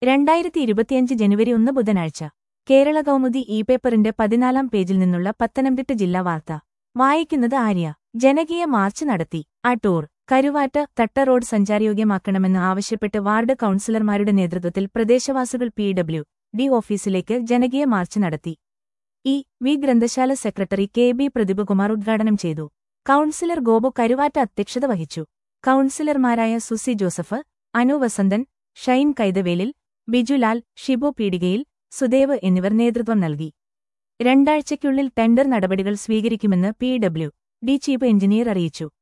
രണ്ടായിരത്തി ഇരുപത്തിയഞ്ച് ജനുവരി ഒന്ന് ബുധനാഴ്ച കേരള കൗമുദി ഇ പേപ്പറിന്റെ പതിനാലാം പേജിൽ നിന്നുള്ള പത്തനംതിട്ട ജില്ലാ വാർത്ത വായിക്കുന്നത് ആര്യ ജനകീയ മാർച്ച് നടത്തി അടൂർ കരുവാറ്റ തട്ട റോഡ് സഞ്ചാരയോഗ്യമാക്കണമെന്ന് ആവശ്യപ്പെട്ട് വാർഡ് കൌൺസിലർമാരുടെ നേതൃത്വത്തിൽ പ്രദേശവാസികൾ പി ഡബ്ല്യു ഡി ഓഫീസിലേക്ക് ജനകീയ മാർച്ച് നടത്തി ഇ വി ഗ്രന്ഥശാല സെക്രട്ടറി കെ ബി പ്രതിഭകുമാർ ഉദ്ഘാടനം ചെയ്തു കൌൺസിലർ ഗോപു കരുവാറ്റ അധ്യക്ഷത വഹിച്ചു കൌൺസിലർമാരായ സുസി ജോസഫ് അനു വസന്തൻ ഷൈൻ കൈതവേലിൽ ബിജുലാൽ ഷിബു പീടികയിൽ സുദേവ് എന്നിവർ നേതൃത്വം നൽകി രണ്ടാഴ്ചയ്ക്കുള്ളിൽ ടെൻഡർ നടപടികൾ സ്വീകരിക്കുമെന്ന് P W D chief engineer അറിയിച്ചു